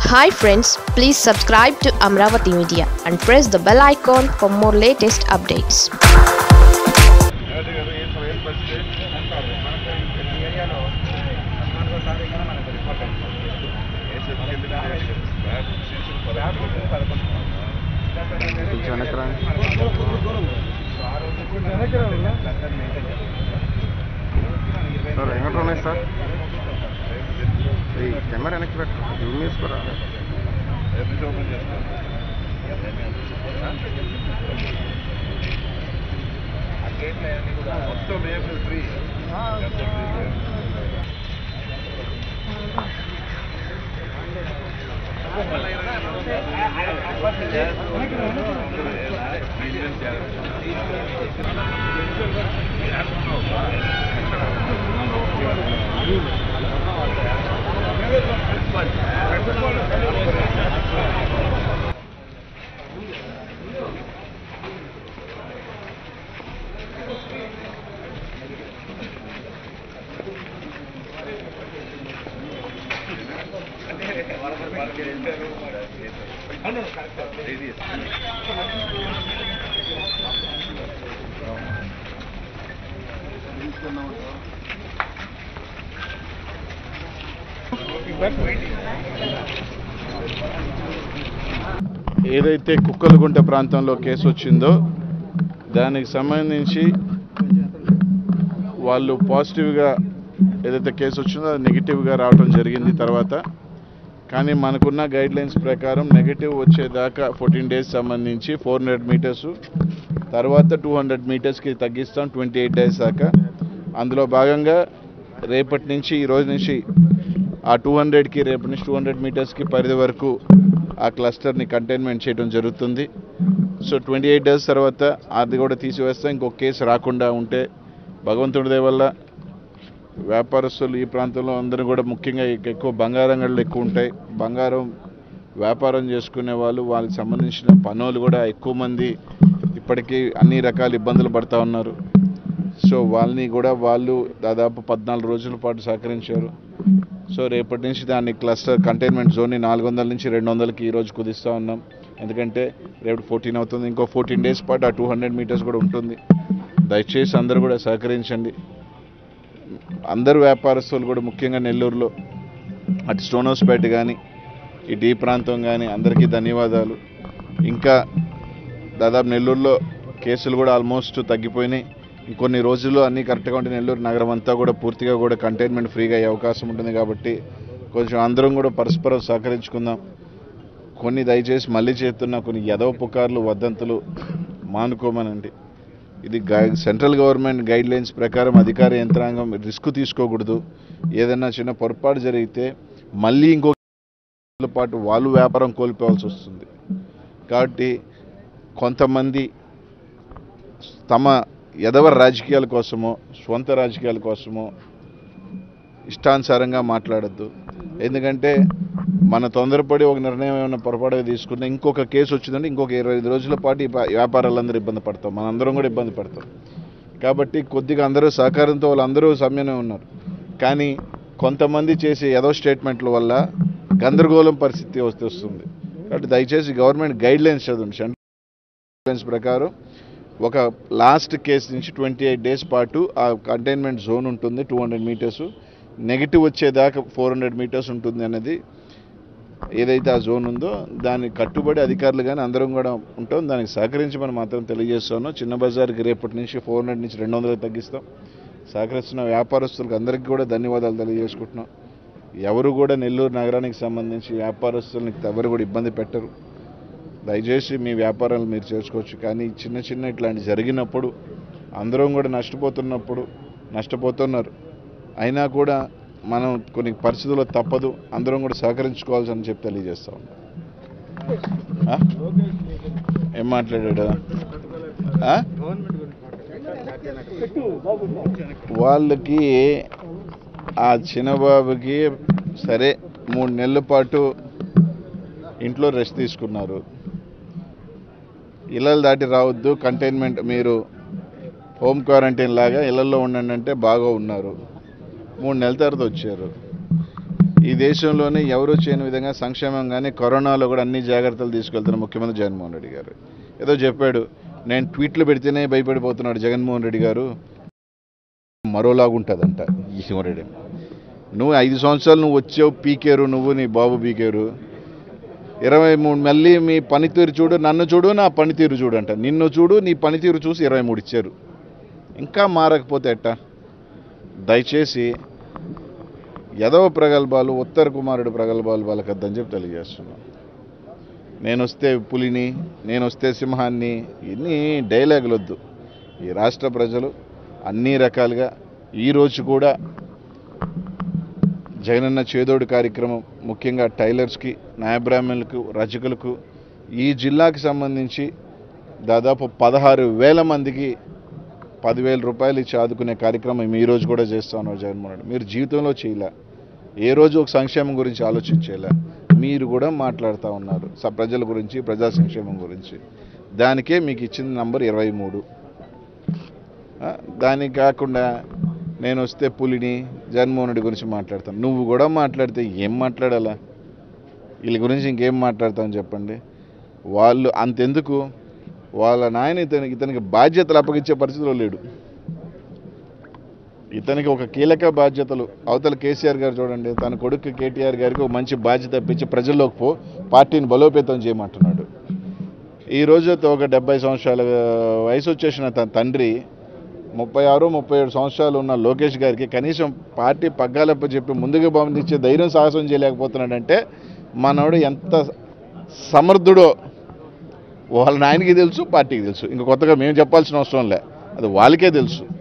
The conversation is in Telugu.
Hi friends please subscribe to Amaravati media and press the bell icon for more latest updates ఎవరి గారు ఏం స- ఏం పరిస్థితి అంటారు మనకు ఈ ఏరియాలో నాలుగోసారి కూడా మనకు రిపోర్ట్ కొంచెం వెనక్కి రండి. సార్ ఎక్కడ ఉన్నాయి సార్ ఈ కెమెరా వెనక్కి పెట్టు జూమ్ చేసుకోరా ఓపెన్ చేస్తాను ఆ గేట్లు అన్నీ కూడా మొత్తం ఏప్రిల్ త్రీ ఏదైతే కుక్కలగుంట ప్రాంతంలో కేసు వచ్చిందో దానికి సంబంధించి వాళ్ళు పాజిటివ్గా ఏదైతే కేసు వచ్చిందో అది నెగిటివ్గా రావడం జరిగింది తర్వాత కానీ మనకున్న గైడ్ లైన్స్ ప్రకారం నెగిటివ్ వచ్చేదాకా ఫోర్టీన్ డేస్ సంబంధించి ఫోర్ హండ్రెడ్ మీటర్స్ తర్వాత టూ హండ్రెడ్ మీటర్స్కి తగ్గిస్తాం ట్వంటీ ఎయిట్ డేస్ దాకా అందులో భాగంగా రేపటి నుంచి ఈ రోజు నుంచి ఆ టూ హండ్రెడ్కి రేపటి నుంచి టూ హండ్రెడ్ మీటర్స్కి పరిధి వరకు ఆ క్లస్టర్ని కంటైన్మెంట్ చేయడం జరుగుతుంది సో ట్వంటీ ఎయిట్ డేస్ తర్వాత అది కూడా తీసివేస్తే ఇంకొక కేసు రాకుండా ఉంటే భగవంతుడి దయ వల్ల వ్యాపారస్తులు ఈ ప్రాంతంలో అందరూ కూడా ముఖ్యంగా ఇక ఎక్కువ బంగారం గళ్ళు ఎక్కువ ఉంటాయి బంగారం వ్యాపారం చేసుకునే వాళ్ళు వాళ్ళకి సంబంధించిన పనులు కూడా ఎక్కువ మంది ఇప్పటికీ అన్ని రకాల ఇబ్బందులు పడతా ఉన్నారు సో వాళ్ళని కూడా వాళ్ళు దాదాపు పద్నాలుగు రోజుల పాటు సహకరించారు సో రేపటి నుంచి దాన్ని క్లస్టర్ కంటైన్మెంట్ జోన్ని నాలుగు వందల నుంచి రెండు వందలకి ఈరోజు కుదిస్తూ ఉన్నాం ఎందుకంటే రేపు ఫోర్టీన్ అవుతుంది ఇంకో ఫోర్టీన్ డేస్ పాటు ఆ టూ హండ్రెడ్ మీటర్స్ కూడా ఉంటుంది దయచేసి అందరూ కూడా సహకరించండి అందరు వ్యాపారస్తులు కూడా ముఖ్యంగా నెల్లూరులో అటు స్టోనోస్పేట కానీ ఇటు ఈ ప్రాంతం కానీ అందరికీ ధన్యవాదాలు ఇంకా దాదాపు నెల్లూరులో కేసులు కూడా ఆల్మోస్ట్ తగ్గిపోయినాయి ఇంకొన్ని రోజుల్లో అన్నీ కరెక్ట్గా ఉంటే నెల్లూరు నగరం అంతా కూడా పూర్తిగా కూడా కంటైన్మెంట్ ఫ్రీగా అయ్యే అవకాశం ఉంటుంది కాబట్టి కొంచెం అందరం కూడా పరస్పరం సహకరించుకుందాం కొన్ని దయచేసి మళ్ళీ చేస్తున్న కొన్ని యదవ పుకార్లు వదంతులు మానుకోమనండి ఇది గై- సెంట్రల్ గవర్నమెంట్ గైడ్ లైన్స్ ప్రకారం అధికార యంత్రాంగం రిస్క్ తీసుకోకూడదు ఏదైనా చిన్న పొరపాటు జరిగితే మళ్ళీ ఇంకో రోజుల పాటు వాళ్ళు వ్యాపారం కోల్పోవాల్సి వస్తుంది కాబట్టి కొంతమంది తమ ఎదవ రాజకీయాల కోసమో స్వంత రాజకీయాల కోసమో ఇష్టానుసారంగా మాట్లాడద్దు ఎందుకంటే మన తొందరపడి ఒక నిర్ణయం ఏమైనా పొరపాటుగా తీసుకున్నా ఇంకొక కేసు వచ్చిందంటే ఇంకొక ఇరవై ఐదు రోజుల పాటు ఈ ప- వ్యాపారాలందరూ ఇబ్బంది పడతాం మనందరం కూడా ఇబ్బంది పడతాం కాబట్టి కొద్దిగా అందరూ సహకారంతో వాళ్ళందరూ సమ్యమే ఉన్నారు కానీ కొంతమంది చేసే ఏదో స్టేట్మెంట్ల వల్ల గందరగోళం పరిస్థితి వస్తే వస్తుంది కాబట్టి దయచేసి గవర్నమెంట్ గైడ్ లైన్స్ చదవండి సెంట్రల్ గైడ్ లైన్స్ ప్రకారం ఒక లాస్ట్ కేసు నుంచి ట్వంటీ ఎయిట్ డేస్ పాటు ఆ కంటైన్మెంట్ జోన్ ఉంటుంది టూ హండ్రెడ్ మీటర్స్ నెగిటివ్ వచ్చేదాకా ఫోర్ హండ్రెడ్ మీటర్స్ ఉంటుంది అనేది ఏదైతే ఆ జోన్ ఉందో దాన్ని కట్టుబడి అధికారులు కానీ అందరం కూడా ఉంటాం దానికి సహకరించి మనం మాత్రం తెలియజేస్తున్నాం చిన్న బజార్కి రేపటి నుంచి ఫోర్ హండ్రెడ్ నుంచి రెండు వందలకు తగ్గిస్తాం సహకరిస్తున్న వ్యాపారస్తులకు అందరికీ కూడా ధన్యవాదాలు తెలియజేసుకుంటున్నాం ఎవరు కూడా నెల్లూరు నగరానికి సంబంధించి వ్యాపారస్తులని ఎవరు కూడా ఇబ్బంది పెట్టరు దయచేసి మీ వ్యాపారాలు మీరు చేసుకోవచ్చు కానీ చిన్న చిన్న ఇట్లాంటి జరిగినప్పుడు అందరం కూడా నష్టపోతున్నప్పుడు నష్టపోతున్నారు అయినా కూడా మనం కొన్ని పరిస్థితుల్లో తప్పదు అందరం కూడా సహకరించుకోవాల్సి అని చెప్పి తెలియజేస్తా ఉన్నాం ఆ? ఏం మాట్లాడాడు ఆ? వాళ్ళకి ఆ చిన్నబాబుకి సరే మూడు నెలల పాటు ఇంట్లో రెస్ట్ తీసుకున్నారు ఇళ్ళలు దాటి రావద్దు కంటైన్మెంట్ మీరు హోమ్ క్వారంటైన్ లాగా ఇళ్లలో ఉండండి అంటే బాగా ఉన్నారు మూడు నెలల తర్వాత వచ్చారు ఈ దేశంలోనే ఎవరూ చేయని విధంగా సంక్షేమం కానీ కరోనాలో కూడా అన్ని జాగ్రత్తలు తీసుకెళ్తున్న ముఖ్యమంత్రి జగన్మోహన్ రెడ్డి గారు ఏదో చెప్పాడు నేను ట్వీట్లు పెడితేనే భయపడిపోతున్నాడు జగన్మోహన్ రెడ్డి గారు మరోలాగుంటుందంట ఈ శివరెడ్డి నువ్వు ఐదు సంవత్సరాలు నువ్వు వచ్చావు పీకేరు నువ్వు నీ బాబు పీకేరు ఇరవై మూడు మళ్ళీ మీ పనితీరు చూడు నన్ను చూడు నా పనితీరు చూడు అంట నిన్ను చూడు నీ పనితీరు చూసి ఇరవై మూడు ఇచ్చారు ఇంకా మారకపోతే ఎట్టా దయచేసి యదవ ప్రగల్భాలు ఉత్తర కుమారుడు ప్రగల్భాలు వాళ్ళకద్దని చెప్పి తెలియజేస్తున్నాను నేను వస్తే పులిని నేను వస్తే సింహాన్ని ఇన్ని డైలాగులు వద్దు ఈ రాష్ట్ర ప్రజలు అన్ని రకాలుగా ఈరోజు కూడా జగనన్న చేదోడు కార్యక్రమం ముఖ్యంగా టైలర్స్కి న్యాయబ్రాహ్మణులకు రచకులకు ఈ జిల్లాకి సంబంధించి దాదాపు పదహారు వేల మందికి పదివేల రూపాయలు ఇచ్చి ఆదుకునే కార్యక్రమం ఈ రోజు కూడా చేస్తా ఉన్నారు జగన్మోహన్ రెడ్డి మీరు జీవితంలో చేయలే ఏ రోజు ఒక సంక్షేమం గురించి ఆలోచించేలా మీరు కూడా మాట్లాడుతూ ఉన్నారు స ప్రజల గురించి ప్రజా సంక్షేమం గురించి దానికే మీకు ఇచ్చిన నంబర్ ఇరవై మూడు ఆ, దానికి కాకుండా నేను వస్తే పులిని జగన్మోహన్ రెడ్డి గురించి మాట్లాడతాను నువ్వు కూడా మాట్లాడితే ఏం మాట్లాడాలా వీళ్ళ గురించి ఇంకేం మాట్లాడతామని చెప్పండి వాళ్ళు అంతెందుకు వాళ్ళ నాయన ఇతనికి ఇతనికి బాధ్యతలు అప్పగించే పరిస్థితిలో లేడు ఇతనికి ఒక కీలక బాధ్యతలు అవతల కేసీఆర్ గారు చూడండి తన కొడుకు కేటీఆర్ గారికి ఒక మంచి బాధ్యత ఇప్పించి ప్రజల్లోకి పో పార్టీని బలోపేతం చేయమంటున్నాడు ఈ రోజు ఒక డెబ్బై సంవత్సరాల వయసు వచ్చేసిన తన తండ్రి ముప్పై ఆరు ముప్పై ఏడు సంవత్సరాలు ఉన్న లోకేష్ గారికి కనీసం పార్టీ పగ్గాలప్ప చెప్పి ముందుకు పంపించే ధైర్యం సాహసం చేయలేకపోతున్నాడంటే మనోడు ఎంత సమర్థుడో వాళ్ళ నాయనకి తెలుసు పార్టీకి తెలుసు ఇంకా కొత్తగా మేము చెప్పాల్సిన అవసరం లే అది వాళ్ళకే తెలుసు